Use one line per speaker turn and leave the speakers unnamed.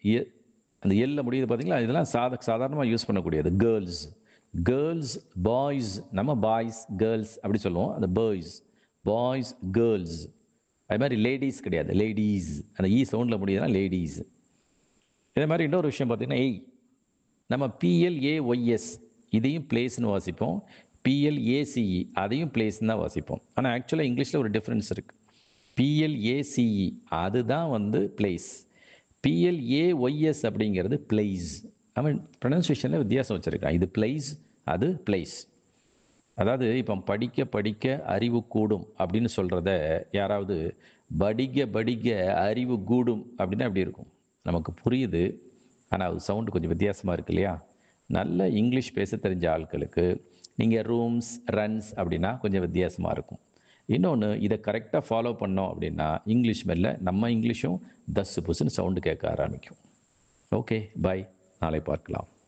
எ அந்த எல்ல முடியுது பார்த்தீங்களா இதெல்லாம் சாத சாதாரணமாக யூஸ் பண்ணக்கூடியது கேர்ள்ஸ் கேர்ள்ஸ் பாய்ஸ் நம்ம பாய்ஸ் கேர்ள்ஸ் அப்படி சொல்லுவோம் அந்த பாய்ஸ் பாய்ஸ் கேர்ள்ஸ் அது மாதிரி லேடிஸ் கிடையாது லேடீஸ் அந்த ஈ சவுண்டில் முடியுதுன்னா லேடீஸ் இதே மாதிரி இன்னொரு விஷயம் பார்த்தீங்கன்னா ஏய் நம்ம பிஎல்ஏஒய்எஸ் இதையும் பிளேஸ்னு வாசிப்போம் பிஎல்ஏசிஇ அதையும் பிளேஸ்னு தான் வாசிப்போம் ஆனால் ஆக்சுவலாக இங்கிலீஷில் ஒரு டிஃப்ரென்ஸ் இருக்குது பிஎல்ஏசிஇ அதுதான் வந்து பிளேஸ் பிஎல்ஏஒய்எஸ் அப்படிங்கிறது பிளேஸ் அவன் ப்ரொனன்சியேஷனில் வித்தியாசம் வச்சுருக்கான் இது பிளேஸ் அது பிளேஸ் அதாவது இப்போ படிக்க படிக்க அறிவு கூடும் அப்படின்னு சொல்கிறத யாராவது படிக்க படிக்க அறிவு கூடும் அப்படின்னா அப்படி இருக்கும் நமக்கு புரியுது ஆனால் அது சவுண்டு கொஞ்சம் வித்தியாசமாக இருக்கு இல்லையா நல்ல இங்கிலீஷ் பேச தெரிஞ்ச ஆட்களுக்கு நீங்கள் ரூம்ஸ் ரன்ஸ் அப்படின்னா கொஞ்சம் வித்தியாசமாக இருக்கும் இன்னொன்று இதை கரெக்டாக ஃபாலோ பண்ணோம் அப்படின்னா இங்கிலீஷ் மேலே நம்ம இங்கிலீஷும் தஸ்ஸு புஸ்ஸுன்னு சவுண்டு கேட்க ஆரம்பிக்கும் ஓகே பாய் நாளை பார்க்கலாம்